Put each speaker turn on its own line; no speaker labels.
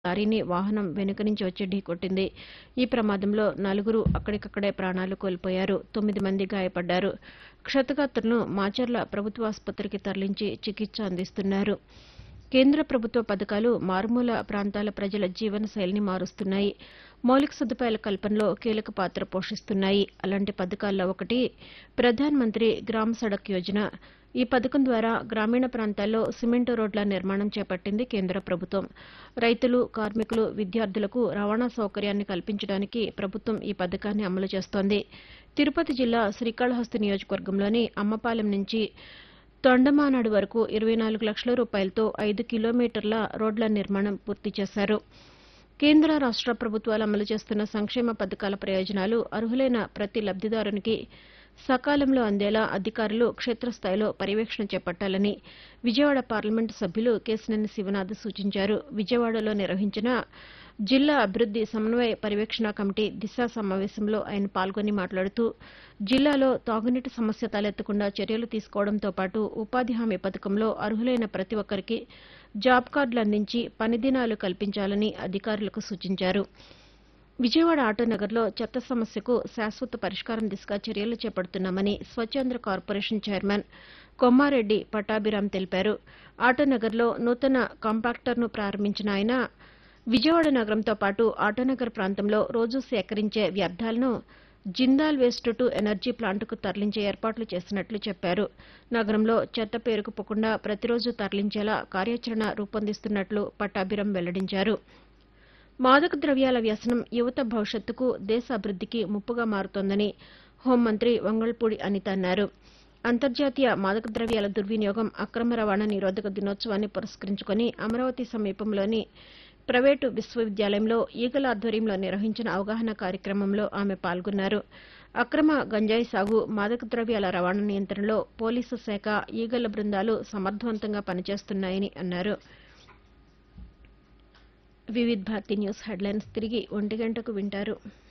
లారీని వాహనం వెనుక నుంచి వచ్చి ఢీకొట్టింది ఈ ప్రమాదంలో నలుగురు అక్కడికక్కడే ప్రాణాలు కోల్పోయారు తొమ్మిది మంది గాయపడ్డారు క్షతగాత్రులను మాచర్ల ప్రభుత్వాసుపత్రికి తరలించి చికిత్స అందిస్తున్నారు కేంద్ర ప్రభుత్వ పథకాలు మారుమూల ప్రాంతాల ప్రజల జీవన శైలిని మారుస్తున్నాయి మౌలిక సదుపాయాల కల్పనలో కీలక పాత్ర పోషిస్తున్నాయి అలాంటి పథకాల్లో ఒకటి ప్రధాన్ మంత్రి గ్రామ సడక్ యోజన ఈ పథకం ద్వారా గ్రామీణ ప్రాంతాల్లో సిమెంటు రోడ్ల నిర్మాణం చేపట్టింది కేంద్ర ప్రభుత్వం రైతులు కార్మికులు విద్యార్థులకు రవాణా సౌకర్యాన్ని కల్పించడానికి ప్రభుత్వం ఈ పథకాన్ని అమలు చేస్తోంది తిరుపతి జిల్లా శ్రీకాళహస్తి నియోజకవర్గంలోని అమ్మపాలెం నుంచి తొండమానాడు వరకు ఇరవై నాలుగు లక్షల రూపాయలతో ఐదు కిలోమీటర్ల రోడ్ల నిర్మాణం పూర్తి చేశారు కేంద్ర రాష్ట ప్రభుత్వాలు అమలు చేస్తున్న సంక్షేమ పథకాల ప్రయోజనాలు అర్హులైన ప్రతి లబ్దిదారునికి సకాలంలో అందేలా అధికారులు క్షేత్రస్థాయిలో పర్యవేక్షణ చేపట్టాలని విజయవాడ పార్లమెంటు సభ్యులు కేశినేని శివనాథ్ సూచించారు విజయవాడలో నిర్వహించిన జిల్లా అభివృద్ది సమన్వయ పర్యవేక్షణ కమిటీ దిశ సమావేశంలో ఆయన పాల్గొని మాట్లాడుతూ జిల్లాలో తాగునీటి సమస్య తలెత్తకుండా చర్యలు తీసుకోవడంతో పాటు ఉపాధి హామీ పథకంలో అర్హులైన ప్రతి ఒక్కరికి జాబ్ కార్డులు అందించి పని దినాలు కల్పించాలని అధికారులకు సూచించారు విజయవాడ ఆటోనగర్లో చెత్త సమస్యకు శాశ్వత పరిష్కారం దిశగా చర్యలు చేపడుతున్నామని స్వచ్ఛంద్ర కార్పొరేషన్ చైర్మన్ కొమ్మారెడ్డి పట్టాభిరామ్ తెలిపారు ఆటోనగర్లో నూతన కాంపాక్టర్ను ప్రారంభించిన ఆయన విజయవాడ నగరంతో పాటు ఆటోనగర్ ప్రాంతంలో రోజూ సేకరించే వ్యర్థాలను జిందాల్ వేస్ట్ టు ఎనర్జీ ప్లాంట్కు తరలించే ఏర్పాట్లు చేసినట్లు చెప్పారు నగరంలో చెత్త పేరుకుపోకుండా ప్రతిరోజు తరలించేలా కార్యాచరణ రూపొందిస్తున్నట్లు పట్టాభిరామ్ వెల్లడించారు మాదక ద్రవ్యాల వ్యసనం యువత భవిష్యత్తుకు దేశ అభివృద్దికి ముప్పుగా మారుతోందని హోంమంత్రి వంగల్పూడి అనిత అన్నారు అంతర్జాతీయ మాదక ద్రవ్యాల దుర్వినియోగం అక్రమ రవాణా నిరోధక దినోత్సవాన్ని పురస్కరించుకుని అమరావతి సమీపంలోని ప్రైవేటు విశ్వవిద్యాలయంలో ఈగల ఆధ్వర్యంలో నిర్వహించిన అవగాహన కార్యక్రమంలో ఆమె పాల్గొన్నారు అక్రమ గంజాయి సాగు మాదక ద్రవ్యాల రవాణా నియంత్రణలో పోలీసు శాఖ ఈగల బృందాలు సమర్థవంతంగా పనిచేస్తున్నాయని అన్నారు వివిధ్ భారతి న్యూస్ హెడ్లైన్స్ తిరిగి ఒంటి గంటకు వింటారు